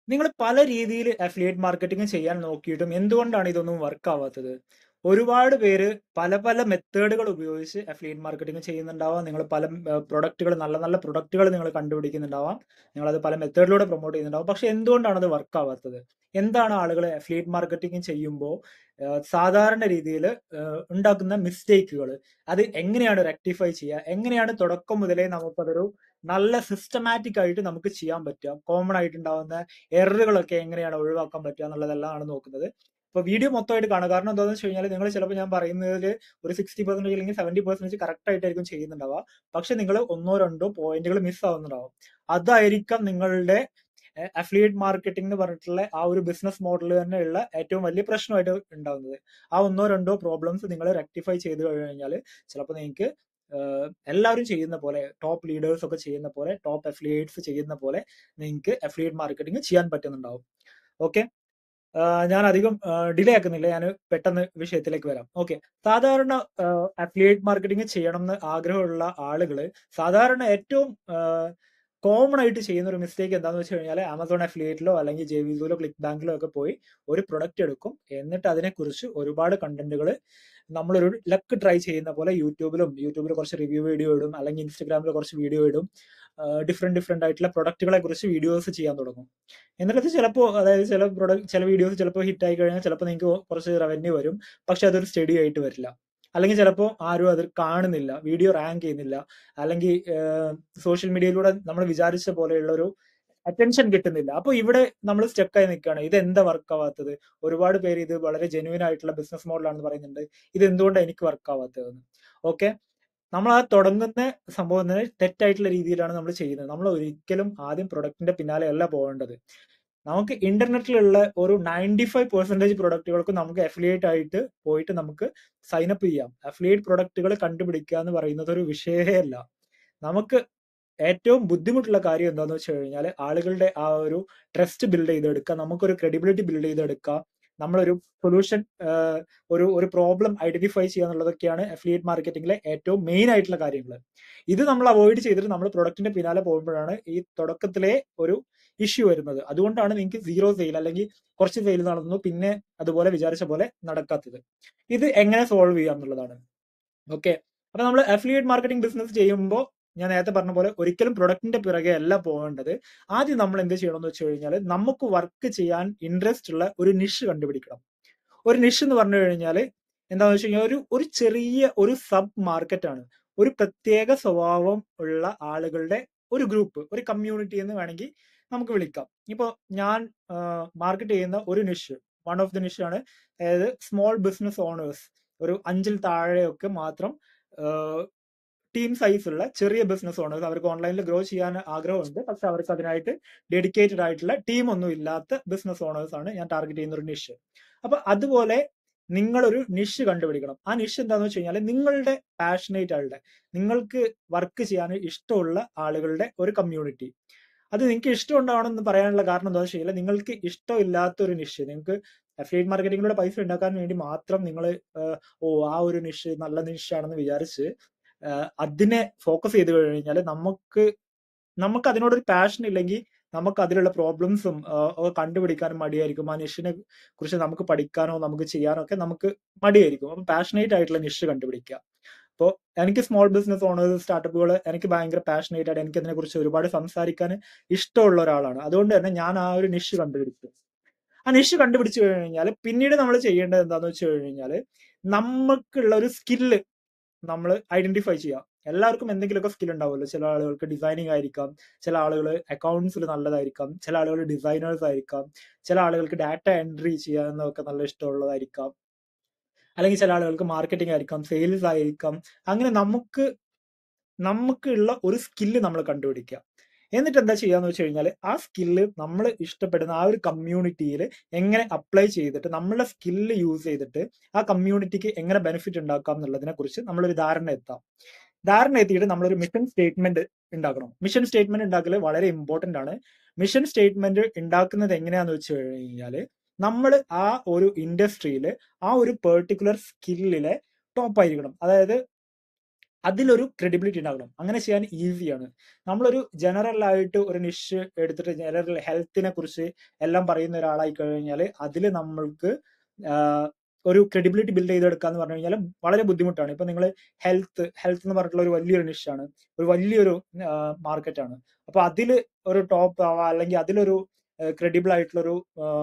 നിങ്ങൾ പല രീതിയിൽ അഫിലിയേറ്റ് മാർക്കറ്റിംഗ് ചെയ്യാൻ നോക്കിയിട്ടും എന്തുകൊണ്ടാണ് ഇതൊന്നും വർക്ക് ആവാത്തത് ഒരുപാട് പേര് പല പല മെത്തേഡുകൾ ഉപയോഗിച്ച് അഫിലിയേറ്റ് മാർക്കറ്റിംഗ് ചെയ്യുന്നുണ്ടാവാം നിങ്ങൾ പല പ്രൊഡക്റ്റുകൾ നല്ല നല്ല പ്രൊഡക്റ്റുകൾ നിങ്ങൾ കണ്ടുപിടിക്കുന്നുണ്ടാവാം നിങ്ങൾ അത് പല മെത്തേഡിലൂടെ പ്രൊമോട്ട് ചെയ്യുന്നുണ്ടാവും പക്ഷെ എന്തുകൊണ്ടാണ് അത് വർക്ക് ആവാത്തത് എന്താണ് ആളുകൾ അഫിലിയേറ്റ് മാർക്കറ്റിംഗ് ചെയ്യുമ്പോൾ സാധാരണ രീതിയിൽ ഉണ്ടാക്കുന്ന മിസ്റ്റേക്കുകൾ അത് എങ്ങനെയാണ് റെക്ടിഫൈ ചെയ്യുക എങ്ങനെയാണ് തുടക്കം മുതലേ നമുക്കതൊരു നല്ല സിസ്റ്റമാറ്റിക് ആയിട്ട് നമുക്ക് ചെയ്യാൻ പറ്റുക കോമൺ ആയിട്ട് ഉണ്ടാവുന്ന എററുകളൊക്കെ എങ്ങനെയാണ് ഒഴിവാക്കാൻ പറ്റുക എന്നുള്ളതെല്ലാം ആണ് നോക്കുന്നത് ഇപ്പൊ വീഡിയോ മൊത്തമായിട്ട് കാണുക കാരണം എന്താണെന്ന് വെച്ച് കഴിഞ്ഞാൽ നിങ്ങൾ ചിലപ്പോൾ ഞാൻ പറയുന്നതിൽ ഒരു സിക്സ്റ്റി പെർസെന്റേജ് അല്ലെങ്കിൽ സെവന്റി പെർസെന്റേജ് കറക്റ്റ് ആയിട്ടായിരിക്കും ചെയ്യുന്നുണ്ടാവുക പക്ഷെ നിങ്ങൾ ഒന്നോ രണ്ടോ പോയിന്റുകൾ മിസ് ആവുന്നുണ്ടാവും അതായിരിക്കാം നിങ്ങളുടെ അഫിലിയേറ്റ് മാർക്കറ്റിംഗ് എന്ന് പറഞ്ഞിട്ടുള്ള ആ ഒരു ബിസിനസ് മോഡൽ തന്നെ ഉള്ള ഏറ്റവും വലിയ പ്രശ്നമായിട്ട് ഉണ്ടാവുന്നത് ആ ഒന്നോ രണ്ടോ പ്രോബ്ലംസ് നിങ്ങൾ റെക്ടിഫൈ ചെയ്ത് കഴിഞ്ഞാൽ ചിലപ്പോൾ നിങ്ങൾക്ക് എല്ലാവരും ചെയ്യുന്ന പോലെ ടോപ്പ് ലീഡേഴ്സ് ഒക്കെ ചെയ്യുന്ന പോലെ ടോപ്പ് അഫിലിയേറ്റ്സ് ചെയ്യുന്ന പോലെ നിങ്ങൾക്ക് അഫിലിയേറ്റ് മാർക്കറ്റിംഗ് ചെയ്യാൻ പറ്റുന്നുണ്ടാവും ഓക്കെ ഞാൻ അധികം ഡിലേ ആക്കുന്നില്ല ഞാൻ പെട്ടെന്ന് വിഷയത്തിലേക്ക് വരാം ഓക്കെ സാധാരണ അഫിലിയേറ്റ് മാർക്കറ്റിംഗ് ചെയ്യണം എന്ന് ആഗ്രഹമുള്ള ആളുകൾ സാധാരണ ഏറ്റവും കോമൺ ആയിട്ട് ചെയ്യുന്ന ഒരു മിസ്റ്റേക്ക് എന്താണെന്ന് വെച്ച് കഴിഞ്ഞാൽ ആമസോൺ അഫിലിയേറ്റിലോ അല്ലെങ്കിൽ ജെവിസോലോ ക്ലിക്ക് ബാങ്കിലോ ഒക്കെ പോയി ഒരു പ്രൊഡക്റ്റ് എടുക്കും എന്നിട്ട് അതിനെക്കുറിച്ച് ഒരുപാട് കണ്ടന്റുകൾ നമ്മളൊരു ലക്ക് ട്രൈ ചെയ്യുന്ന പോലെ യൂട്യൂബിലും യൂട്യൂബിൽ കുറച്ച് റിവ്യൂ വീഡിയോ ഇടും അല്ലെങ്കിൽ ഇൻസ്റ്റഗ്രാമിൽ കുറച്ച് വീഡിയോ ഇടും ഡിഫറെന്റ് ഡിഫറെന്റ് ആയിട്ടുള്ള പ്രൊഡക്റ്റുകളെ കുറിച്ച് വീഡിയോസ് ചെയ്യാൻ തുടങ്ങും എന്നിട്ട് ചിലപ്പോൾ അതായത് ചില പ്രൊഡക്റ്റ് ചില വീഡിയോസ് ചിലപ്പോൾ ഹിറ്റ് ആയി കഴിഞ്ഞാൽ ചിലപ്പോൾ നിങ്ങൾക്ക് കുറച്ച് റവന്യൂ വരും പക്ഷെ അതൊരു സ്റ്റഡി ആയിട്ട് വരില്ല അല്ലെങ്കിൽ ചിലപ്പോൾ ആരും അത് കാണുന്നില്ല വീഡിയോ റാങ്ക് ചെയ്യുന്നില്ല അല്ലെങ്കിൽ സോഷ്യൽ മീഡിയയിലൂടെ നമ്മൾ വിചാരിച്ച പോലെയുള്ള ഒരു അറ്റൻഷൻ കിട്ടുന്നില്ല അപ്പൊ ഇവിടെ നമ്മൾ സ്റ്റക്കായി നിൽക്കുകയാണ് ഇത് എന്താ വർക്ക് ആവാത്തത് ഒരുപാട് പേര് ഇത് വളരെ ജെന്യൂൻ ആയിട്ടുള്ള ബിസിനസ് മോഡലാണെന്ന് പറയുന്നുണ്ട് ഇത് എന്തുകൊണ്ടാണ് എനിക്ക് വർക്ക് ആവാത്തതെന്ന് ഓക്കെ നമ്മൾ ആ തുടങ്ങുന്ന സംഭവം തന്നെ തെറ്റായിട്ടുള്ള രീതിയിലാണ് നമ്മൾ ചെയ്യുന്നത് നമ്മൾ ഒരിക്കലും ആദ്യം പ്രൊഡക്റ്റിന്റെ പിന്നാലെ അല്ല പോകേണ്ടത് നമുക്ക് ഇന്റർനെറ്റിലുള്ള ഒരു നയൻറ്റി ഫൈവ് പെർസെന്റേജ് പ്രൊഡക്റ്റുകൾക്ക് നമുക്ക് അഫിലിയേറ്റ് ആയിട്ട് പോയിട്ട് നമുക്ക് സൈനപ്പ് ചെയ്യാം അഫിലിയേറ്റ് പ്രൊഡക്റ്റുകൾ കണ്ടുപിടിക്കുക എന്ന് പറയുന്നത് ഒരു വിഷയമേ അല്ല നമുക്ക് ഏറ്റവും ബുദ്ധിമുട്ടുള്ള കാര്യം എന്താണെന്ന് വെച്ച് കഴിഞ്ഞാൽ ആളുകളുടെ ആ ഒരു ട്രസ്റ്റ് ബിൽഡ് ചെയ്തെടുക്കുക നമുക്കൊരു ക്രെഡിബിലിറ്റി ബിൽഡ് ചെയ്തെടുക്കുക നമ്മളൊരു സൊല്യൂഷൻ ഒരു ഒരു പ്രോബ്ലം ഐഡന്റിഫൈ ചെയ്യുക എന്നുള്ളതൊക്കെയാണ് അഫിലിയേറ്റ് മാർക്കറ്റിംഗിലെ ഏറ്റവും മെയിൻ ആയിട്ടുള്ള കാര്യങ്ങൾ ഇത് നമ്മൾ അവോയ്ഡ് ചെയ്തിട്ട് നമ്മൾ പ്രൊഡക്റ്റിന്റെ പിന്നാലെ പോകുമ്പോഴാണ് ഈ തുടക്കത്തിലെ ഒരു ഇഷ്യൂ വരുന്നത് അതുകൊണ്ടാണ് നിങ്ങൾക്ക് സീറോ സെയിൽ അല്ലെങ്കിൽ കുറച്ച് സെയിൽ നടന്നു പിന്നെ അതുപോലെ വിചാരിച്ച പോലെ നടക്കാത്തത് ഇത് എങ്ങനെ സോൾവ് ചെയ്യാം എന്നുള്ളതാണ് ഓക്കെ അപ്പൊ നമ്മൾ അഫിലിയേറ്റ് മാർക്കറ്റിംഗ് ബിസിനസ് ചെയ്യുമ്പോൾ ഞാൻ നേരത്തെ പറഞ്ഞ പോലെ ഒരിക്കലും പ്രൊഡക്റ്റിന്റെ പിറകെ അല്ല പോകേണ്ടത് ആദ്യം നമ്മൾ എന്ത് ചെയ്യണമെന്ന് വെച്ച് കഴിഞ്ഞാൽ നമുക്ക് വർക്ക് ചെയ്യാൻ ഇൻട്രസ്റ്റ് ഉള്ള ഒരു നിഷ് കണ്ടുപിടിക്കണം ഒരു നിഷ് എന്ന് പറഞ്ഞു കഴിഞ്ഞാൽ എന്താണെന്ന് വെച്ച് കഴിഞ്ഞാൽ ഒരു ഒരു ചെറിയ ഒരു സബ് മാർക്കറ്റ് ആണ് ഒരു പ്രത്യേക സ്വഭാവം ഉള്ള ആളുകളുടെ ഒരു ഗ്രൂപ്പ് ഒരു കമ്മ്യൂണിറ്റി എന്ന് വേണമെങ്കിൽ നമുക്ക് വിളിക്കാം ഇപ്പോൾ ഞാൻ മാർക്കറ്റ് ചെയ്യുന്ന ഒരു niche one of the niche ആണ് അതായത് സ്മോൾ ബിസിനസ് ഓണേഴ്സ് ഒരു അഞ്ചിൽ താഴെയൊക്കെ മാത്രം ടീം സൈസ് ഉള്ള ചെറിയ ബിസിനസ് ഓണേഴ്സ് അവർക്ക് ഓൺലൈനിൽ ഗ്രോ ചെയ്യാൻ ആഗ്രഹമുണ്ട് പക്ഷെ അവർക്ക് അതിനായിട്ട് ഡെഡിക്കേറ്റഡ് ആയിട്ടുള്ള ടീം ഒന്നും ഇല്ലാത്ത ബിസിനസ് ഓണേഴ്സ് ആണ് ഞാൻ ടാർഗറ്റ് ചെയ്യുന്ന ഒരു നിഷ് അപ്പൊ അതുപോലെ നിങ്ങളൊരു നിഷ് കണ്ടുപിടിക്കണം ആ നിഷ് എന്താണെന്ന് വെച്ച് കഴിഞ്ഞാൽ നിങ്ങളുടെ പാഷനേറ്റ് ആളുടെ നിങ്ങൾക്ക് വർക്ക് ചെയ്യാൻ ഇഷ്ടമുള്ള ആളുകളുടെ ഒരു കമ്മ്യൂണിറ്റി അത് നിങ്ങൾക്ക് ഇഷ്ടം ഉണ്ടാവണമെന്ന് പറയാനുള്ള കാരണം എന്താണെന്ന് വെച്ച് കഴിഞ്ഞാൽ നിങ്ങൾക്ക് ഇഷ്ടമില്ലാത്ത ഒരു നിഷ് നിങ്ങൾക്ക് അഫിലിയേറ്റ് മാർക്കറ്റിങ്ങിലൂടെ പൈസ ഉണ്ടാക്കാൻ വേണ്ടി മാത്രം നിങ്ങൾ ഓ ആ ഒരു നിഷ് നല്ല നിഷാണെന്ന് വിചാരിച്ച് അതിനെ ഫോക്കസ് ചെയ്ത് കഴിഞ്ഞാൽ നമുക്ക് നമുക്ക് അതിനോടൊരു പാഷൻ ഇല്ലെങ്കിൽ നമുക്ക് അതിലുള്ള പ്രോബ്ലംസും കണ്ടുപിടിക്കാനും മടിയായിരിക്കും ആ നിഷിനെ കുറിച്ച് നമുക്ക് പഠിക്കാനോ നമുക്ക് ചെയ്യാനോ ഒക്കെ നമുക്ക് മടിയായിരിക്കും അപ്പൊ പാഷനേറ്റ് ആയിട്ടുള്ള നിഷ് കണ്ടുപിടിക്കുക അപ്പോൾ എനിക്ക് സ്മോൾ ബിസിനസ് ഓണേഴ്സ് സ്റ്റാർട്ടപ്പുകൾ എനിക്ക് ഭയങ്കര പാഷനേറ്റ് ആയിട്ട് എനിക്ക് അതിനെ കുറിച്ച് ഒരുപാട് സംസാരിക്കാൻ ഇഷ്ടമുള്ള ഒരാളാണ് അതുകൊണ്ട് തന്നെ ഞാൻ ആ ഒരു നിഷ് കണ്ടുപിടിച്ചു ആ നിഷ് കണ്ടുപിടിച്ചു കഴിഞ്ഞാൽ പിന്നീട് നമ്മൾ ചെയ്യേണ്ടത് എന്താണെന്ന് വെച്ച് കഴിഞ്ഞാൽ നമുക്കുള്ള ഒരു സ്കില്ല് നമ്മൾ ഐഡന്റിഫൈ ചെയ്യാം എല്ലാവർക്കും എന്തെങ്കിലുമൊക്കെ സ്കിൽ ഉണ്ടാവുമല്ലോ ചില ആളുകൾക്ക് ഡിസൈനിങ് ആയിരിക്കാം ചില ആളുകൾ അക്കൗണ്ട്സിൽ നല്ലതായിരിക്കാം ചില ആളുകൾ ഡിസൈനേഴ്സ് ആയിരിക്കാം ചില ആളുകൾക്ക് ഡാറ്റ എൻട്രി ചെയ്യാനൊക്കെ നല്ല ഇഷ്ടമുള്ളതായിരിക്കാം അല്ലെങ്കിൽ ചില ആളുകൾക്ക് മാർക്കറ്റിംഗ് ആയിരിക്കാം സെയിൽസ് ആയിരിക്കാം അങ്ങനെ നമുക്ക് നമുക്കുള്ള ഒരു സ്കില്ല് നമ്മൾ കണ്ടുപിടിക്കുക എന്നിട്ട് എന്താ ചെയ്യാന്ന് വെച്ച് കഴിഞ്ഞാൽ ആ സ്കില്ല് നമ്മൾ ഇഷ്ടപ്പെടുന്ന ആ ഒരു കമ്മ്യൂണിറ്റിയിൽ എങ്ങനെ അപ്ലൈ ചെയ്തിട്ട് നമ്മളുടെ സ്കില്ല് യൂസ് ചെയ്തിട്ട് ആ കമ്മ്യൂണിറ്റിക്ക് എങ്ങനെ ബെനിഫിറ്റ് ഉണ്ടാക്കാം എന്നുള്ളതിനെ കുറിച്ച് നമ്മളൊരു ധാരണ എത്താം ധാരണ എത്തിയിട്ട് നമ്മളൊരു മിഷൻ സ്റ്റേറ്റ്മെന്റ് ഉണ്ടാക്കണം മിഷൻ സ്റ്റേറ്റ്മെന്റ് ഉണ്ടാക്കൽ വളരെ ഇമ്പോർട്ടന്റ് ആണ് മിഷൻ സ്റ്റേറ്റ്മെന്റ് ഉണ്ടാക്കുന്നത് എങ്ങനെയാന്ന് വെച്ച് കഴിഞ്ഞാൽ നമ്മൾ ആ ഒരു ഇൻഡസ്ട്രിയിൽ ആ ഒരു പെർട്ടിക്കുലർ സ്കില്ലിലെ ടോപ്പ് ആയിരിക്കണം അതായത് അതിലൊരു ക്രെഡിബിലിറ്റി ഉണ്ടാകണം അങ്ങനെ ചെയ്യാൻ ഈസിയാണ് നമ്മളൊരു ജനറൽ ആയിട്ട് ഒരു നിഷ് എടുത്തിട്ട് ജനറൽ ഹെൽത്തിനെ കുറിച്ച് എല്ലാം പറയുന്ന ഒരാളായി കഴിഞ്ഞാൽ അതിൽ നമ്മൾക്ക് ആഹ്, ഒരു ക്രെഡിബിലിറ്റി ബിൽഡ് ചെയ്തെടുക്കുക എന്ന് പറഞ്ഞു കഴിഞ്ഞാൽ വളരെ ബുദ്ധിമുട്ടാണ് ഇപ്പൊ നിങ്ങൾ ഹെൽത്ത് ഹെൽത്ത് എന്ന് പറഞ്ഞിട്ടുള്ള ഒരു വലിയൊരു നിഷാണ് ഒരു വലിയൊരു മാർക്കറ്റാണ് അപ്പൊ അതിൽ ഒരു ടോപ്പ് ആവാ അല്ലെങ്കിൽ അതിലൊരു ക്രെഡിബിൾ ആയിട്ടുള്ള ഒരു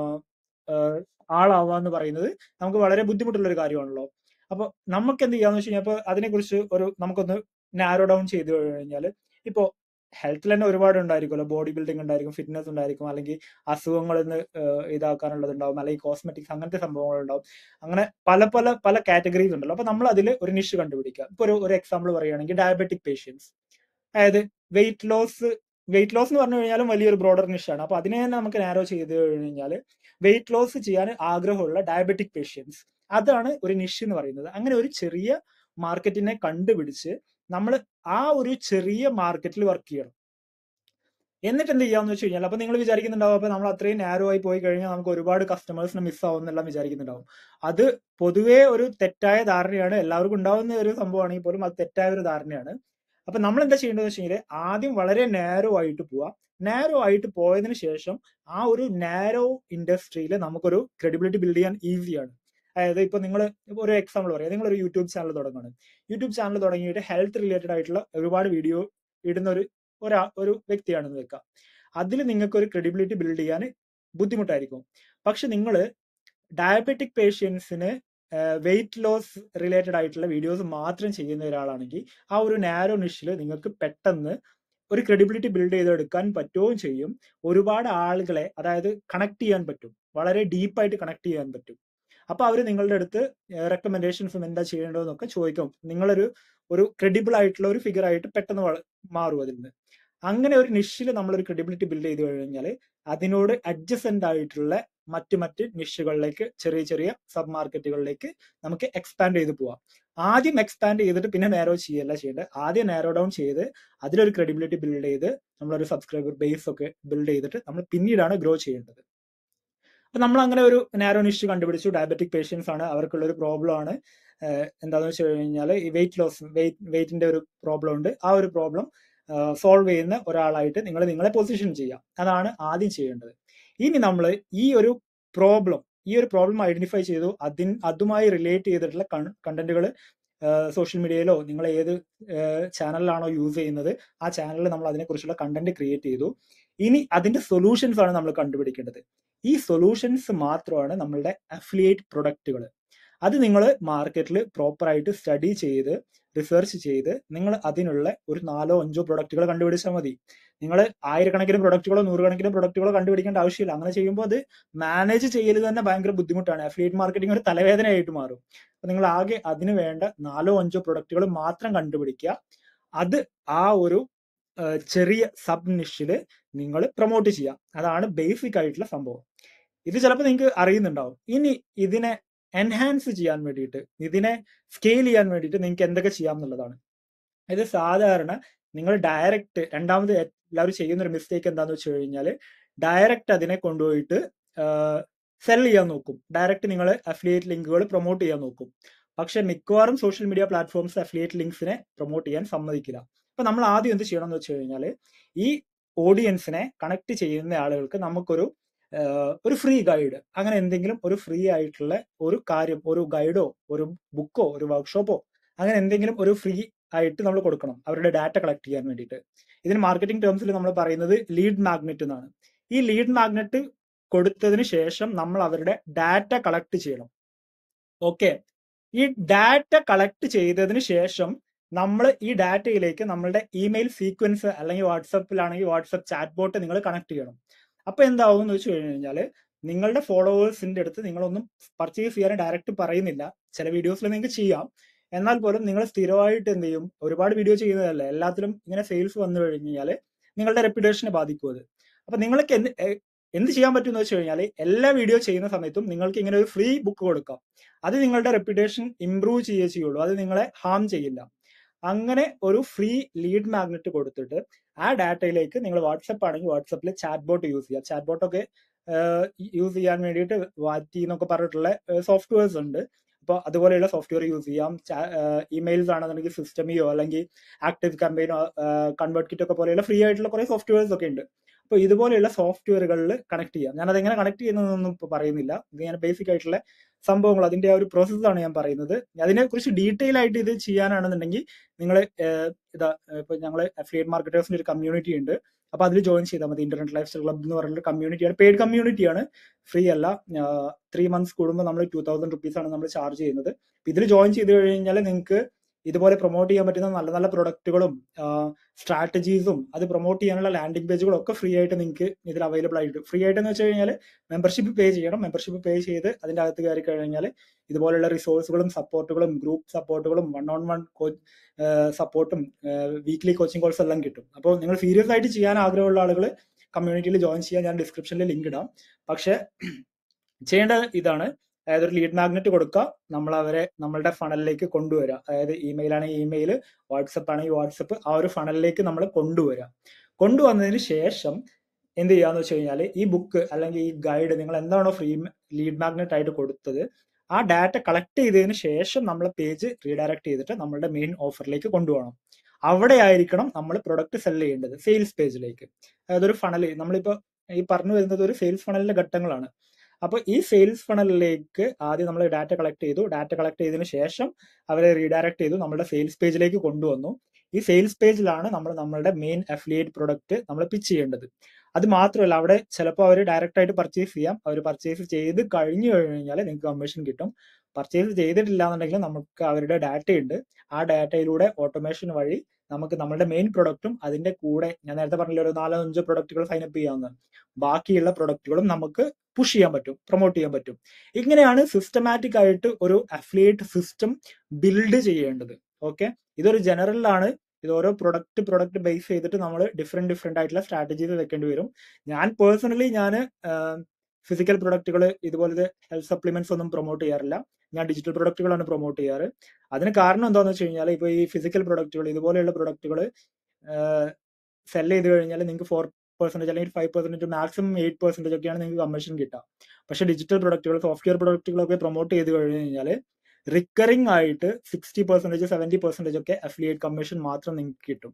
ആളാവുക എന്ന് പറയുന്നത് നമുക്ക് വളരെ ബുദ്ധിമുട്ടുള്ള ഒരു കാര്യമാണല്ലോ അപ്പൊ നമുക്ക് എന്ത് ചെയ്യാന്ന് വെച്ച് കഴിഞ്ഞാൽ ഇപ്പൊ അതിനെക്കുറിച്ച് ഒരു നമുക്കൊന്ന് നാരോ ഡൗൺ ചെയ്ത് കഴിഞ്ഞാൽ ഇപ്പോ ഹെൽത്തിൽ തന്നെ ഒരുപാട് ഉണ്ടായിരിക്കുമല്ലോ ബോഡി ബിൽഡിംഗ് ഉണ്ടായിരിക്കും ഫിറ്റ്നസ് ഉണ്ടായിരിക്കും അല്ലെങ്കിൽ അസുഖങ്ങളിൽ നിന്ന് ഇതാക്കാനുള്ളത് ഉണ്ടാവും അല്ലെങ്കിൽ കോസ്മെറ്റിക്സ് അങ്ങനത്തെ സംഭവങ്ങൾ ഉണ്ടാവും അങ്ങനെ പല പല പല കാറ്റഗറീസ് ഉണ്ടല്ലോ അപ്പൊ നമ്മൾ അതിൽ ഒരു നിഷ് കണ്ടുപിടിക്കുക ഇപ്പൊ ഒരു ഒരു എക്സാമ്പിൾ പറയുകയാണെങ്കിൽ ഡയബറ്റിക് പേഷ്യൻസ് അതായത് വെയിറ്റ് ലോസ് വെയിറ്റ് ലോസ് എന്ന് പറഞ്ഞു കഴിഞ്ഞാലും വലിയൊരു ബ്രോഡർ നിഷാണ് അപ്പൊ അതിനെ തന്നെ നമുക്ക് നാരോ ചെയ്ത് കഴിഞ്ഞാൽ വെയിറ്റ് ലോസ് ചെയ്യാൻ ആഗ്രഹമുള്ള ഡയബറ്റിക് പേഷ്യൻസ് അതാണ് ഒരു നിഷ് എന്ന് പറയുന്നത് അങ്ങനെ ഒരു ചെറിയ മാർക്കറ്റിനെ കണ്ടുപിടിച്ച് നമ്മൾ ആ ഒരു ചെറിയ മാർക്കറ്റിൽ വർക്ക് ചെയ്യണം എന്നിട്ട് എന്ത് ചെയ്യാന്ന് വെച്ച് കഴിഞ്ഞാൽ അപ്പൊ നിങ്ങൾ വിചാരിക്കുന്നുണ്ടാവും അപ്പൊ നമ്മൾ അത്രയും നാരോ ആയി പോയി കഴിഞ്ഞാൽ നമുക്ക് ഒരുപാട് കസ്റ്റമേഴ്സിനെ മിസ് ആവും എന്നെല്ലാം വിചാരിക്കുന്നുണ്ടാവും അത് പൊതുവേ ഒരു തെറ്റായ ധാരണയാണ് എല്ലാവർക്കും ഉണ്ടാവുന്ന ഒരു സംഭവമാണെങ്കിൽ പോലും അത് തെറ്റായ ഒരു ധാരണയാണ് അപ്പൊ നമ്മൾ എന്താ ചെയ്യേണ്ടതെന്ന് വെച്ച് കഴിഞ്ഞാൽ ആദ്യം വളരെ നാരോ ആയിട്ട് പോവാം നാരോ ആയിട്ട് പോയതിനു ശേഷം ആ ഒരു നാരോ ഇൻഡസ്ട്രിയിൽ നമുക്കൊരു ക്രെഡിബിലിറ്റി ബിൽഡ് ചെയ്യാൻ ഈസിയാണ് അതായത് ഇപ്പൊ നിങ്ങൾ ഒരു എക്സാമ്പിൾ പറയാം നിങ്ങൾ ഒരു യൂട്യൂബ് ചാനൽ തുടങ്ങുകയാണ് യൂട്യൂബ് ചാനൽ തുടങ്ങിയിട്ട് ഹെൽത്ത് റിലേറ്റഡ് ആയിട്ടുള്ള ഒരുപാട് വീഡിയോ ഇടുന്ന ഒരു ഒരാ ഒരു വ്യക്തിയാണെന്ന് വെക്കാം അതിൽ നിങ്ങൾക്ക് ഒരു ക്രെഡിബിലിറ്റി ബിൽഡ് ചെയ്യാൻ ബുദ്ധിമുട്ടായിരിക്കും പക്ഷെ നിങ്ങൾ ഡയബറ്റിക് പേഷ്യൻസിന് വെയിറ്റ് ലോസ് റിലേറ്റഡ് ആയിട്ടുള്ള വീഡിയോസ് മാത്രം ചെയ്യുന്ന ഒരാളാണെങ്കിൽ ആ ഒരു നാരോ നിഷിൽ നിങ്ങൾക്ക് പെട്ടെന്ന് ഒരു ക്രെഡിബിലിറ്റി ബിൽഡ് ചെയ്തെടുക്കാൻ പറ്റുകയും ചെയ്യും ഒരുപാട് ആളുകളെ അതായത് കണക്ട് ചെയ്യാൻ പറ്റും വളരെ ഡീപ്പായിട്ട് കണക്ട് ചെയ്യാൻ പറ്റും അപ്പൊ അവർ നിങ്ങളുടെ അടുത്ത് റെക്കമെൻഡേഷൻസും എന്താ ചെയ്യേണ്ടതെന്നൊക്കെ ചോദിക്കും നിങ്ങളൊരു ഒരു ക്രെഡിബിൾ ആയിട്ടുള്ള ഒരു ഫിഗർ ആയിട്ട് പെട്ടെന്ന് വള- മാറും അതിൽ നിന്ന് അങ്ങനെ ഒരു നിഷിൽ നമ്മളൊരു ക്രെഡിബിലിറ്റി ബിൽഡ് ചെയ്ത് കഴിഞ്ഞാൽ അതിനോട് അഡ്ജസന്റ് ആയിട്ടുള്ള മറ്റ് മറ്റ് നിഷുകളിലേക്ക് ചെറിയ ചെറിയ സബ് മാർക്കറ്റുകളിലേക്ക് നമുക്ക് എക്സ്പാൻഡ് ചെയ്ത് പോവാം ആദ്യം എക്സ്പാൻഡ് ചെയ്തിട്ട് പിന്നെ നാരോ ചെയ്യല്ല ചെയ്യേണ്ടത് ആദ്യം നാരോ ഡൗൺ ചെയ്ത് അതിലൊരു ക്രെഡിബിലിറ്റി ബിൽഡ് ചെയ്ത് നമ്മളൊരു സബ്സ്ക്രൈബർ ബേസ് ഒക്കെ ബിൽഡ് ചെയ്തിട്ട് നമ്മൾ പിന്നീടാണ് ഗ്രോ ചെയ്യേണ്ടത് അപ്പൊ നമ്മൾ അങ്ങനെ ഒരു നാരോ നിഷ് കണ്ടുപിടിച്ചു ഡയബറ്റിക് പേഷ്യൻസ് ആണ് അവർക്കുള്ള ഒരു പ്രോബ്ലം ആണ് ഏഹ് എന്താന്ന് വെച്ച് കഴിഞ്ഞാൽ ഈ വെയിറ്റ് ലോസ് വെയിറ്റ് വെയിറ്റിന്റെ ഒരു പ്രോബ്ലം ഉണ്ട് ആ ഒരു പ്രോബ്ലം സോൾവ് ചെയ്യുന്ന ഒരാളായിട്ട് നിങ്ങൾ നിങ്ങളെ പൊസിഷൻ ചെയ്യാം അതാണ് ആദ്യം ചെയ്യേണ്ടത് ഇനി നമ്മൾ ഈ ഒരു പ്രോബ്ലം ഈ ഒരു പ്രോബ്ലം ഐഡന്റിഫൈ ചെയ്തു അതിന് അതുമായി റിലേറ്റ് ചെയ്തിട്ടുള്ള കണ്ടന്റുകൾ സോഷ്യൽ മീഡിയയിലോ നിങ്ങൾ ഏത് ചാനലിലാണോ യൂസ് ചെയ്യുന്നത് ആ ചാനലിൽ നമ്മൾ അതിനെക്കുറിച്ചുള്ള കണ്ടന്റ് ക്രിയേറ്റ് ചെയ്തു ഇനി അതിന്റെ സൊല്യൂഷൻസ് ആണ് നമ്മൾ കണ്ടുപിടിക്കേണ്ടത് ഈ സൊല്യൂഷൻസ് മാത്രമാണ് നമ്മളുടെ അഫിലിയേറ്റ് പ്രൊഡക്റ്റുകൾ അത് നിങ്ങൾ മാർക്കറ്റിൽ പ്രോപ്പറായിട്ട് സ്റ്റഡി ചെയ്ത് റിസർച്ച് ചെയ്ത് നിങ്ങൾ അതിനുള്ള ഒരു നാലോ അഞ്ചോ പ്രൊഡക്റ്റുകൾ കണ്ടുപിടിച്ചാൽ മതി നിങ്ങൾ ആയിരക്കണക്കിന് പ്രൊഡക്റ്റുകളോ നൂറുകണക്കിന് പ്രൊഡക്റ്റുകളോ കണ്ടുപിടിക്കേണ്ട ആവശ്യമില്ല അങ്ങനെ ചെയ്യുമ്പോൾ അത് മാനേജ് ചെയ്യൽ തന്നെ ഭയങ്കര ബുദ്ധിമുട്ടാണ് അഫിലിയേറ്റ് മാർക്കറ്റിംഗ് ഒരു തലവേദനയായിട്ട് മാറും അപ്പൊ നിങ്ങൾ ആകെ അതിന് വേണ്ട നാലോ അഞ്ചോ പ്രൊഡക്റ്റുകൾ മാത്രം കണ്ടുപിടിക്കുക അത് ആ ഒരു ആ, ചെറിയ സബ് നിഷിൽ നിങ്ങൾ പ്രൊമോട്ട് ചെയ്യുക അതാണ് ബേസിക് ആയിട്ടുള്ള സംഭവം ഇത് ചിലപ്പോൾ നിങ്ങൾക്ക് അറിയുന്നുണ്ടാവും ഇനി ഇതിനെ എൻഹാൻസ് ചെയ്യാൻ വേണ്ടിയിട്ട് ഇതിനെ സ്കെയിൽ ചെയ്യാൻ വേണ്ടിയിട്ട് നിങ്ങൾക്ക് എന്തൊക്കെ ചെയ്യാം എന്നുള്ളതാണ് ഇത് സാധാരണ നിങ്ങൾ ഡയറക്റ്റ് രണ്ടാമത് എല്ലാവരും ചെയ്യുന്ന ഒരു മിസ്റ്റേക്ക് എന്താന്ന് വെച്ച് കഴിഞ്ഞാൽ ഡയറക്റ്റ് അതിനെ കൊണ്ടുപോയിട്ട് സെൽ ചെയ്യാൻ നോക്കും ഡയറക്റ്റ് നിങ്ങൾ അഫിലിയേറ്റ് ലിങ്കുകൾ പ്രൊമോട്ട് ചെയ്യാൻ നോക്കും പക്ഷെ മിക്കവാറും സോഷ്യൽ മീഡിയ പ്ലാറ്റ്ഫോംസ് അഫിലിയേറ്റ് ലിങ്ക്സിനെ പ്രൊമോട്ട് ചെയ്യാൻ സമ്മതിക്കില്ല അപ്പൊ നമ്മൾ ആദ്യം എന്ത് ചെയ്യണം എന്ന് വെച്ച് കഴിഞ്ഞാൽ ഈ ഓഡിയൻസിനെ കണക്ട് ചെയ്യുന്ന ആളുകൾക്ക് നമുക്കൊരു ആഹ് ഒരു ഫ്രീ ഗൈഡ് അങ്ങനെ എന്തെങ്കിലും ഒരു ഫ്രീ ആയിട്ടുള്ള ഒരു കാര്യം ഒരു ഗൈഡോ ഒരു ബുക്കോ ഒരു വർക്ക്ഷോപ്പോ അങ്ങനെ എന്തെങ്കിലും ഒരു ഫ്രീ ആയിട്ട് നമ്മൾ കൊടുക്കണം അവരുടെ ഡാറ്റ കളക്ട് ചെയ്യാൻ വേണ്ടിയിട്ട് ഇതിന് മാർക്കറ്റിംഗ് ടേംസിൽ നമ്മൾ പറയുന്നത് ലീഡ് മാഗ്നറ്റ് എന്നാണ് ഈ ലീഡ് മാഗ്നറ്റ് കൊടുത്തതിന് ശേഷം നമ്മൾ അവരുടെ ഡാറ്റ കളക്ട് ചെയ്യണം ഓക്കെ ഈ ഡാറ്റ കളക്ട് ചെയ്തതിന് ശേഷം നമ്മൾ ഈ ഡാറ്റയിലേക്ക് നമ്മളുടെ ഇമെയിൽ സീക്വൻസ് അല്ലെങ്കിൽ വാട്സപ്പിലാണെങ്കിൽ വാട്സപ്പ് ചാറ്റ് ബോട്ട് നിങ്ങൾ കണക്ട് ചെയ്യണം അപ്പൊ എന്താവും എന്ന് വെച്ച് കഴിഞ്ഞാൽ നിങ്ങളുടെ ഫോളോവേഴ്സിന്റെ അടുത്ത് നിങ്ങളൊന്നും പർച്ചേസ് ചെയ്യാൻ ഡയറക്റ്റ് പറയുന്നില്ല ചില വീഡിയോസിൽ നിങ്ങൾക്ക് ചെയ്യാം എന്നാൽ പോലും നിങ്ങൾ സ്ഥിരമായിട്ട് എന്ത് ചെയ്യും ഒരുപാട് വീഡിയോ ചെയ്യുന്നതല്ല എല്ലാത്തിലും ഇങ്ങനെ സെയിൽസ് വന്നു കഴിഞ്ഞാൽ നിങ്ങളുടെ റെപ്യൂട്ടേഷനെ ബാധിക്കും അത് അപ്പൊ നിങ്ങൾക്ക് എന്ത് എ- എന്ത് ചെയ്യാൻ പറ്റും എന്ന് വെച്ച് കഴിഞ്ഞാൽ എല്ലാ വീഡിയോ ചെയ്യുന്ന സമയത്തും നിങ്ങൾക്ക് ഇങ്ങനെ ഒരു ഫ്രീ ബുക്ക് കൊടുക്കാം അത് നിങ്ങളുടെ റെപ്യൂട്ടേഷൻ ഇംപ്രൂവ് ചെയ്യുകയേ ചെയ്യുള്ളൂ അത് നിങ്ങളെ ഹാം ചെയ്യില്ല അങ്ങനെ ഒരു ഫ്രീ ലീഡ് മാഗ്നറ്റ് കൊടുത്തിട്ട് ആ ഡാറ്റയിലേക്ക് നിങ്ങൾ വാട്സപ്പ് ആണെങ്കിൽ വാട്സപ്പിൽ ചാറ്റ് ബോട്ട് യൂസ് ചെയ്യാം ചാറ്റ് ബോട്ടൊക്കെ യൂസ് ചെയ്യാൻ വേണ്ടിയിട്ട് വാറ്റി എന്നൊക്കെ പറഞ്ഞിട്ടുള്ള സോഫ്റ്റ്വെയർസ് ഉണ്ട് ഇപ്പൊ അതുപോലെയുള്ള സോഫ്റ്റ്വെയർ യൂസ് ചെയ്യാം ഇമെയിൽസ് ആണെന്നുണ്ടെങ്കിൽ സിസ്റ്റമിയോ അല്ലെങ്കിൽ ആക്റ്റീവ് ക്യാമ്പയിനോ കൺവേർട്ട് കിറ്റ് ഒക്കെ പോലെയുള്ള ഫ്രീ ആയിട്ടുള്ള കുറെ സോഫ്റ്റ്വെയർസ് ഒക്കെ ഉണ്ട് അപ്പൊ ഇതുപോലെയുള്ള സോഫ്റ്റ്വെയറുകളിൽ കണക്ട് ചെയ്യാം ഞാൻ അതെങ്ങനെ കണക്ട് ചെയ്യുന്നതെന്നൊന്നും ഇപ്പൊ പറയുന്നില്ല ഇത് ഞാൻ ബേസിക് ആയിട്ടുള്ള സംഭവങ്ങൾ അതിന്റെ ആ ഒരു പ്രോസസ്സാണ് ഞാൻ പറയുന്നത് അതിനെ കുറിച്ച് ഡീറ്റെയിൽ ആയിട്ട് ഇത് ചെയ്യാനാണെന്നുണ്ടെങ്കിൽ നിങ്ങൾ ഇതാ ഇപ്പൊ ഞങ്ങൾ അഫിലിയേറ്റ് മാർക്കറ്റേഴ്സിന്റെ ഒരു കമ്മ്യൂണിറ്റി ഉണ്ട് അപ്പൊ അതിൽ ജോയിൻ ചെയ്താൽ മതി ഇന്റർനെറ്റ് ലൈഫ് സ്റ്റൈൽ ക്ലബ് എന്ന് പറഞ്ഞൊരു കമ്മ്യൂണിറ്റിയാണ് പെയ്ഡ് കമ്മ്യൂണിറ്റിയാണ് ഫ്രീ അല്ല ത്രീ മന്ത്സ് കൂടുമ്പോൾ നമ്മൾ ടൂ തൗസൻഡ് റുപ്പീസ് ആണ് നമ്മൾ ചാർജ് ചെയ്യുന്നത് ഇതിൽ ജോയിൻ ചെയ്ത് കഴിഞ്ഞാൽ നിങ്ങൾക്ക് ഇതുപോലെ പ്രൊമോട്ട് ചെയ്യാൻ പറ്റുന്ന നല്ല നല്ല പ്രൊഡക്റ്റുകളും സ്ട്രാറ്റജീസും അത് പ്രൊമോട്ട് ചെയ്യാനുള്ള ലാൻഡിംഗ് പേജുകളും ഒക്കെ ഫ്രീ ആയിട്ട് നിങ്ങൾക്ക് ഇതിൽ അവൈലബിൾ ആയിട്ട് ഫ്രീ ആയിട്ട് എന്ന് വെച്ച് കഴിഞ്ഞാൽ മെമ്പർഷിപ്പ് പേ ചെയ്യണം മെമ്പർഷിപ്പ് പേ ചെയ്ത് അതിന്റെ അകത്ത് കയറി കഴിഞ്ഞാൽ ഇതുപോലുള്ള റിസോഴ്സുകളും സപ്പോർട്ടുകളും ഗ്രൂപ്പ് സപ്പോർട്ടുകളും വൺ ഓൺ വൺ സപ്പോർട്ടും വീക്ക്ലി കോച്ചിങ് കോഴ്സ് എല്ലാം കിട്ടും അപ്പോൾ നിങ്ങൾ സീരിയസ് ആയിട്ട് ചെയ്യാൻ ആഗ്രഹമുള്ള ആളുകൾ കമ്മ്യൂണിറ്റിയിൽ ജോയിൻ ചെയ്യാൻ ഞാൻ ഡിസ്ക്രിപ്ഷനിൽ ലിങ്ക് ഇടാം പക്ഷേ ചെയ്യേണ്ട ഇതാണ് അതായത് ഒരു ലീഡ് മാഗ്നറ്റ് കൊടുക്കുക നമ്മൾ അവരെ നമ്മളുടെ ഫണലിലേക്ക് കൊണ്ടുവരിക അതായത് ഇമെയിൽ ആണെങ്കിൽ ഇമെയിൽ വാട്സപ്പ് ആണെങ്കിൽ വാട്സപ്പ് ആ ഒരു ഫണലിലേക്ക് നമ്മൾ കൊണ്ടുവരിക കൊണ്ടുവന്നതിന് ശേഷം എന്ത് ചെയ്യാന്ന് വെച്ച് കഴിഞ്ഞാൽ ഈ ബുക്ക് അല്ലെങ്കിൽ ഈ ഗൈഡ് നിങ്ങൾ എന്താണോ ഫ്രീ ലീഡ് മാഗ്നറ്റ് ആയിട്ട് കൊടുത്തത് ആ ഡാറ്റ കളക്ട് ചെയ്തതിന് ശേഷം നമ്മൾ പേജ് റീഡയറക്ട് ചെയ്തിട്ട് നമ്മളുടെ മെയിൻ ഓഫറിലേക്ക് കൊണ്ടുപോകണം അവിടെ ആയിരിക്കണം നമ്മൾ പ്രൊഡക്റ്റ് സെൽ ചെയ്യേണ്ടത് സെയിൽസ് പേജിലേക്ക് അതായത് ഒരു ഫണൽ നമ്മളിപ്പോൾ ഈ പറഞ്ഞു വരുന്നത് ഒരു സെയിൽസ് ഫണലിന്റെ ഘട്ടങ്ങളാണ് അപ്പൊ ഈ സെയിൽസ് ഫണലിലേക്ക് ആദ്യം നമ്മൾ ഡാറ്റ കളക്ട് ചെയ്തു ഡാറ്റ കളക്ട് ചെയ്തതിനു ശേഷം അവരെ റീഡയറക്ട് ചെയ്തു നമ്മുടെ സെയിൽസ് പേജിലേക്ക് കൊണ്ടുവന്നു ഈ സെയിൽസ് പേജിലാണ് നമ്മൾ നമ്മളുടെ മെയിൻ അഫിലിയേറ്റ് പ്രൊഡക്റ്റ് നമ്മൾ പിച്ച് ചെയ്യേണ്ടത് അത് മാത്രമല്ല അവിടെ ചിലപ്പോൾ അവർ ഡയറക്റ്റ് ആയിട്ട് പർച്ചേസ് ചെയ്യാം അവർ പർച്ചേസ് ചെയ്ത് കഴിഞ്ഞു കഴിഞ്ഞാൽ നിങ്ങൾക്ക് കമ്മീഷൻ കിട്ടും പർച്ചേസ് ചെയ്തിട്ടില്ല എന്നുണ്ടെങ്കിൽ നമുക്ക് അവരുടെ ഡാറ്റ ഉണ്ട് ആ ഡാറ്റയിലൂടെ ഓട്ടോമേഷൻ വഴി നമുക്ക് നമ്മുടെ മെയിൻ പ്രൊഡക്റ്റും അതിന്റെ കൂടെ ഞാൻ നേരത്തെ പറഞ്ഞില്ല ഒരു നാലോ അഞ്ചോ പ്രൊഡക്റ്റുകൾ സൈനപ്പ് ചെയ്യാവുന്ന ബാക്കിയുള്ള പ്രൊഡക്റ്റുകളും നമുക്ക് പുഷ് ചെയ്യാൻ പറ്റും പ്രൊമോട്ട് ചെയ്യാൻ പറ്റും ഇങ്ങനെയാണ് സിസ്റ്റമാറ്റിക് ആയിട്ട് ഒരു അഫിലിയേറ്റ് സിസ്റ്റം ബിൽഡ് ചെയ്യേണ്ടത് ഓക്കെ ഇതൊരു ജനറലാണ് ഇത് ഓരോ പ്രൊഡക്റ്റ് പ്രൊഡക്റ്റ് ബേസ് ചെയ്തിട്ട് നമ്മൾ ഡിഫറെന്റ് ഡിഫറെന്റ് ആയിട്ടുള്ള സ്ട്രാറ്റജീസ് വെക്കേണ്ടി വരും ഞാൻ പേഴ്സണലി ഞാൻ ഫിസിക്കൽ പ്രൊഡക്റ്റുകൾ ഇതുപോലത്തെ ഹെൽത്ത് സപ്ലിമെന്റ്സ് ഒന്നും പ്രൊമോട്ട് ചെയ്യാറില്ല ഞാൻ ഡിജിറ്റൽ പ്രൊഡക്റ്റുകളാണ് പ്രൊമോട്ട് ചെയ്യാറ് അതിന് കാരണം എന്താണെന്ന് വെച്ച് കഴിഞ്ഞാൽ ഇപ്പോൾ ഈ ഫിസിക്കൽ പ്രൊഡക്റ്റുകൾ ഇതുപോലെയുള്ള പ്രൊഡക്റ്റുകൾ സെൽ ചെയ്ത് കഴിഞ്ഞാൽ നിങ്ങൾക്ക് ഫോർ പെർസെന്റേജ് അല്ലെങ്കിൽ five percentage maximum eight percentage ഒക്കെയാണ് നിങ്ങൾക്ക് കമ്മീഷൻ കിട്ടുക പക്ഷേ ഡിജിറ്റൽ പ്രൊഡക്റ്റുകൾ സോഫ്റ്റ്വെയർ പ്രൊഡക്റ്റുകളൊക്കെ പ്രൊമോട്ട് ചെയ്ത് കഴിഞ്ഞ് കഴിഞ്ഞാൽ റിക്കറിംഗ് ആയിട്ട് സിക്സ്റ്റി പെർസെന്റേജ് സെവന്റി പെർസെന്റേജ് ഒക്കെ അഫിലിയേറ്റ് കമ്മീഷൻ മാത്രം നിങ്ങൾക്ക് കിട്ടും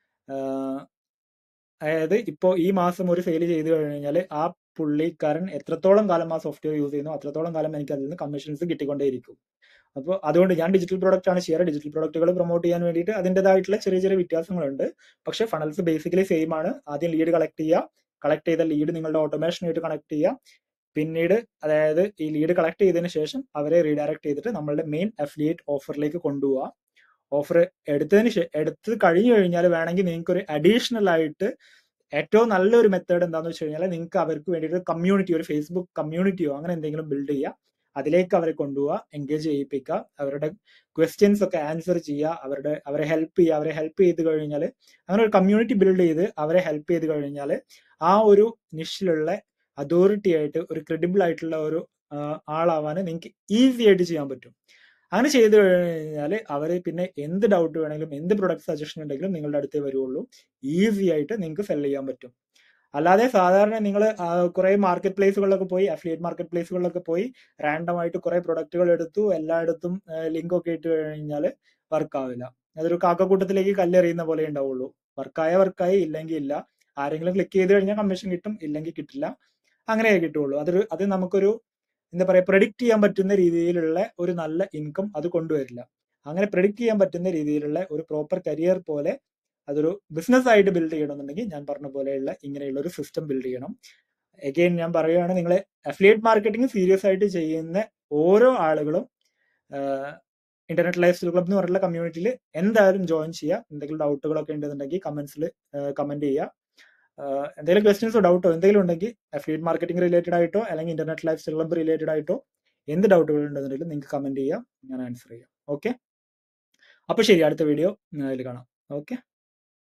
അതായത് ഇപ്പോൾ ഈ മാസം ഒരു സെയിൽ ചെയ്ത് കഴിഞ്ഞാൽ ആ പുള്ളിക്കാരൻ എത്രത്തോളം കാലം ആ സോഫ്റ്റ്വെയർ യൂസ് ചെയ്യുന്നു അത്രത്തോളം കാലം എനിക്ക് അതിൽ നിന്ന് കമ്മീഷൻസ് കിട്ടിക്കൊണ്ടേയിരിക്കും അപ്പോൾ അതുകൊണ്ട് ഞാൻ ഡിജിറ്റൽ പ്രോഡക്റ്റ് ആണ് ചെയ്യാറ് ഡിജിറ്റൽ പ്രോഡക്റ്റുകൾ പ്രൊമോട്ട് ചെയ്യാൻ വേണ്ടിയിട്ട് അതിൻ്റെതായിട്ടുള്ള ചെറിയ ചെറിയ വ്യത്യാസങ്ങളുണ്ട് പക്ഷേ ഫണൽസ് ബേസിക്കലി സെയിം ആണ് ആദ്യം ലീഡ് കളക്ട് ചെയ്യുക കളക്ട് ചെയ്ത ലീഡ് നിങ്ങളുടെ ഓട്ടോമേഷനായിട്ട് കണക്ട് ചെയ്യുക പിന്നീട് അതായത് ഈ ലീഡ് കളക്ട് ചെയ്തതിന് ശേഷം അവരെ റീഡയറക്ട് ചെയ്തിട്ട് നമ്മളുടെ മെയിൻ അഫിലിയേറ്റ് ഓഫറിലേക്ക് കൊണ്ടുപോവുക ഓഫർ എടുത്തതിന് എടുത്ത് കഴിഞ്ഞു കഴിഞ്ഞാൽ വേണമെങ്കിൽ നിങ്ങൾക്ക് ഒരു അഡീഷണൽ ആയിട്ട് ഏറ്റവും നല്ലൊരു മെത്തേഡ് എന്താണെന്ന് വെച്ച് കഴിഞ്ഞാൽ നിങ്ങൾക്ക് അവർക്ക് വേണ്ടിയിട്ട് കമ്മ്യൂണിറ്റി ഒരു ഫേസ്ബുക്ക് കമ്മ്യൂണിറ്റിയോ അങ്ങനെ എന്തെങ്കിലും ബിൽഡ് ചെയ്യുക അതിലേക്ക് അവരെ കൊണ്ടുപോവുക എൻഗേജ് ചെയ്യിപ്പിക്കുക അവരുടെ ക്വസ്റ്റ്യൻസ് ഒക്കെ ആൻസർ ചെയ്യുക അവരുടെ അവരെ ഹെൽപ്പ് ചെയ്യുക അവരെ ഹെൽപ്പ് ചെയ്ത് കഴിഞ്ഞാൽ അങ്ങനെ ഒരു കമ്മ്യൂണിറ്റി ബിൽഡ് ചെയ്ത് അവരെ ഹെൽപ്പ് ചെയ്ത് കഴിഞ്ഞാൽ ആ ഒരു നിഷിലുള്ള അതോറിറ്റി ആയിട്ട് ഒരു ക്രെഡിബിൾ ആയിട്ടുള്ള ഒരു ആളാവാൻ നിങ്ങൾക്ക് ഈസി ആയിട്ട് ചെയ്യാൻ പറ്റും അങ്ങനെ ചെയ്തു കഴിഞ്ഞാൽ അവർ പിന്നെ എന്ത് ഡൗട്ട് വേണമെങ്കിലും എന്ത് പ്രൊഡക്റ്റ് സജഷൻ ഉണ്ടെങ്കിലും നിങ്ങളുടെ അടുത്തേ വരുള്ളൂ ഈസി ആയിട്ട് നിങ്ങൾക്ക് സെൽ ചെയ്യാൻ പറ്റും അല്ലാതെ സാധാരണ നിങ്ങൾ കുറെ മാർക്കറ്റ് പ്ലേസുകളിലൊക്കെ പോയി അഫിലിയേറ്റ് മാർക്കറ്റ് പ്ലേസുകളിലൊക്കെ പോയി റാൻഡം ആയിട്ട് കുറെ പ്രൊഡക്റ്റുകൾ എടുത്തു എല്ലായിടത്തും ലിങ്ക് ഒക്കെ ഇട്ട് കഴിഞ്ഞാൽ വർക്ക് ആവില്ല അതൊരു കാക്കക്കൂട്ടത്തിലേക്ക് കല്ലെറിയുന്ന പോലെ ഉണ്ടാവുള്ളൂ വർക്കായ വർക്കായി ഇല്ലെങ്കിൽ ഇല്ല ആരെങ്കിലും ക്ലിക്ക് ചെയ്ത് കഴിഞ്ഞാൽ കമ്മീഷൻ കിട്ടും ഇല്ലെങ്കിൽ കിട്ടില്ല അങ്ങനെയേ കിട്ടുള്ളൂ അതൊരു അത് നമുക്കൊരു എന്താ പറയാ പ്രഡിക്റ്റ് ചെയ്യാൻ പറ്റുന്ന രീതിയിലുള്ള ഒരു നല്ല ഇൻകം അത് കൊണ്ടുവരില്ല അങ്ങനെ പ്രഡിക്റ്റ് ചെയ്യാൻ പറ്റുന്ന രീതിയിലുള്ള ഒരു പ്രോപ്പർ കരിയർ പോലെ അതൊരു ബിസിനസ് ആയിട്ട് ബിൽഡ് ചെയ്യണമെന്നുണ്ടെങ്കിൽ ഞാൻ പറഞ്ഞ പോലെയുള്ള ഇങ്ങനെയുള്ള ഒരു സിസ്റ്റം ബിൽഡ് ചെയ്യണം എഗെയിൻ ഞാൻ പറയുകയാണ് നിങ്ങൾ അഫിലിയേറ്റ് മാർക്കറ്റിംഗ് സീരിയസ് ആയിട്ട് ചെയ്യുന്ന ഓരോ ആളുകളും ഇന്റർനെറ്റ് ലൈഫ് സ്റ്റൈൽ ക്ലബ് എന്ന് പറഞ്ഞുള്ള കമ്മ്യൂണിറ്റിയിൽ എന്തായാലും ജോയിൻ ചെയ്യുക എന്തെങ്കിലും ഡൗട്ടുകളൊക്കെ ഉണ്ടെന്നുണ്ടെങ്കിൽ കമന്റ്സിൽ കമന്റ് ചെയ്യുക എന്തെങ്കിലും ക്വസ്റ്റ്യൻസോ ഡൗട്ടോ എന്തെങ്കിലും ഉണ്ടെങ്കിൽ അഫിലിയേറ്റ് മാർക്കറ്റിംഗ് റിലേറ്റഡ് ആയിട്ടോ അല്ലെങ്കിൽ internet lifestyle club related ആയിട്ടോ എന്ത് ഡൗട്ടുകൾ ഉണ്ടെന്നുണ്ടെങ്കിലും നിങ്ങൾക്ക് കമന്റ് ചെയ്യാം ഞാൻ ആൻസർ ചെയ്യാം ഓക്കെ അപ്പൊ ശരി അടുത്ത വീഡിയോ അതിൽ കാണാം ഓക്കെ